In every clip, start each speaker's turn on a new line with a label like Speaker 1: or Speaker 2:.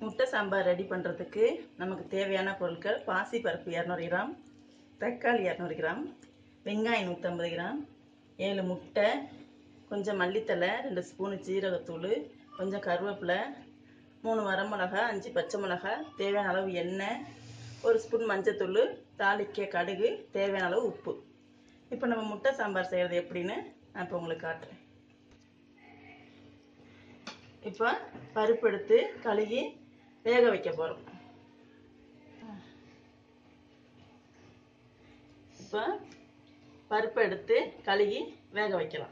Speaker 1: முட்டை சாம்பார் ரெடி பண்ணுறதுக்கு நமக்கு தேவையான பொருட்கள் பாசிப்பருப்பு இரநூறு கிராம் தக்காளி இரநூறு கிராம் வெங்காயம் நூற்றம்பது கிராம் ஏழு முட்டை கொஞ்சம் மல்லித்தழை ரெண்டு ஸ்பூனு ஜீரகத்தூள் கொஞ்சம் கருவேப்பிலை மூணு வரமிளகா அஞ்சு பச்சை மிளகா தேவையான அளவு எண்ணெய் ஒரு ஸ்பூன் மஞ்சத்தூள் தாளிக்க கடுகு தேவையான அளவு உப்பு இப்போ நம்ம முட்டை சாம்பார் செய்கிறது எப்படின்னு நான் இப்போ உங்களுக்கு காட்டுறேன் இப்போ பருப்பு எடுத்து கழுகி வேக வைக்க போகிறோம் இப்போ பருப்பை எடுத்து கழுகி வேக வைக்கலாம்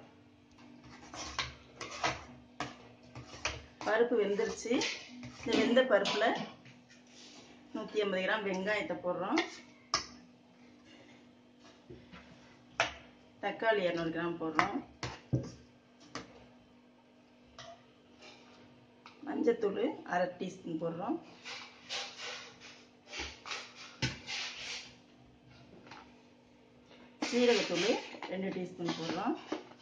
Speaker 1: பருப்பு வெந்துருச்சு இந்த வெந்த பருப்பில் நூற்றி ஐம்பது கிராம் வெங்காயத்தை போடுறோம் தக்காளி இரநூறு கிராம் போடுறோம் மஞ்சத்தூள் அரை டீஸ்பூன் போடுறோம் சீரகத்தூள் ரெண்டு டீஸ்பூன் போடுறோம்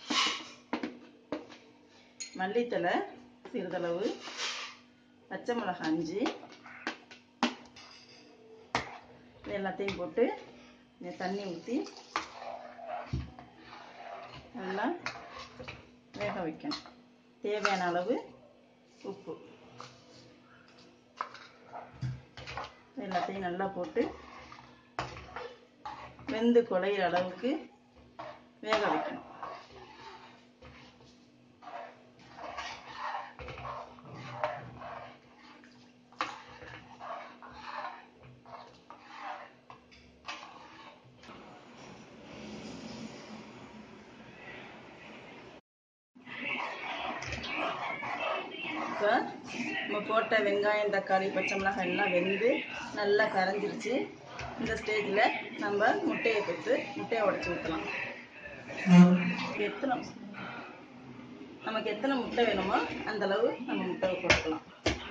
Speaker 1: மல்லித்தழை சிறிதளவு பச்சை மிளகாய் அஞ்சு இது எல்லாத்தையும் போட்டு இந்த தண்ணி ஊற்றி நல்லா வேக வைக்கணும் தேவையான அளவு உப்பு எல்லாத்தையும் நல்லா போட்டு வெந்து குழையிற அளவுக்கு வேக வைக்கணும் இப்போ நம்ம போட்ட வெங்காயம் தக்காளி பச்சை மிளகாய் எல்லாம் வெந்து நல்லா கரைஞ்சிருச்சு இந்த ஸ்டேஜில் நம்ம முட்டையை கொடுத்து முட்டையை உடச்சி ஊற்றலாம் எத்தனை நமக்கு எத்தனை முட்டை வேணுமோ அந்த அளவு நம்ம முட்டையை கொடுக்கலாம்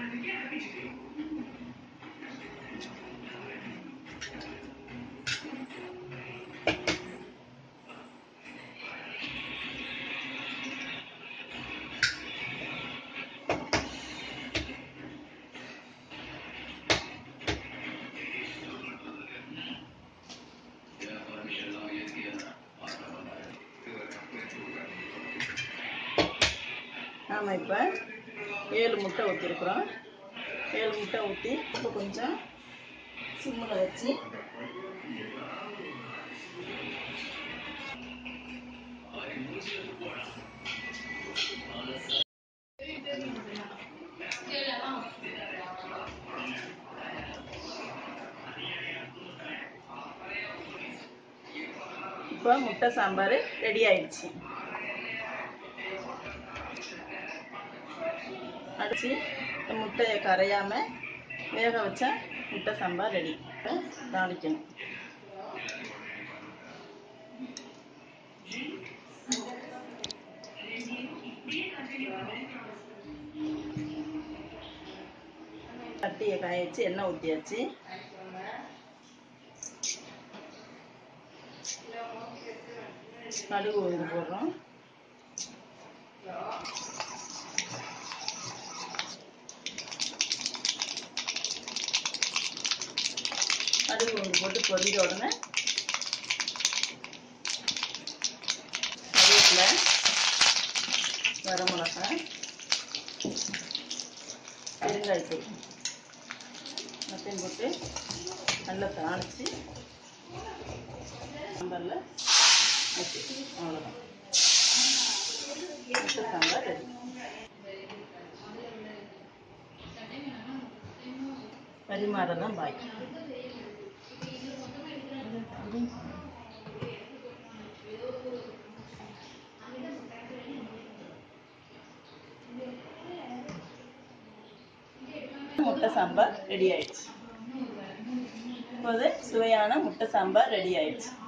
Speaker 1: நாம் இப்போ ஏழு முட்டை ஊற்றிருக்குறோம் ஏழு முட்டை ஊற்றி இப்போ கொஞ்சம் சிம்மில் வச்சு இப்போ முட்டை சாம்பார் ரெடி ஆயிடுச்சு அடித்து முட்டையை கரையாமல் வேக வச்ச முட்டை சாம்பார் ரெடி தாளிக்கணும் கட்டியை காய வச்சு எண்ணெய் ஊற்றியாச்சு கடுகு உளுந்து போடுறோம் கடுகு உளுந்து போட்டு பொரிஞ்ச உடனே கருவேப்பிலை வரமிளகாய் பெருங்காயத்தூள் எல்லாத்தையும் போட்டு நல்லா தாளித்து சாம்பாரில் வச்சு அவ்வளோதான் முட்டை சாம்பார் ரெடி பரிமாறதான் பாய் முட்டை சாம்பார் ரெடி ஆயிடுச்சு இப்போது சுவையான முட்டை சாம்பார் ரெடி ஆயிடுச்சு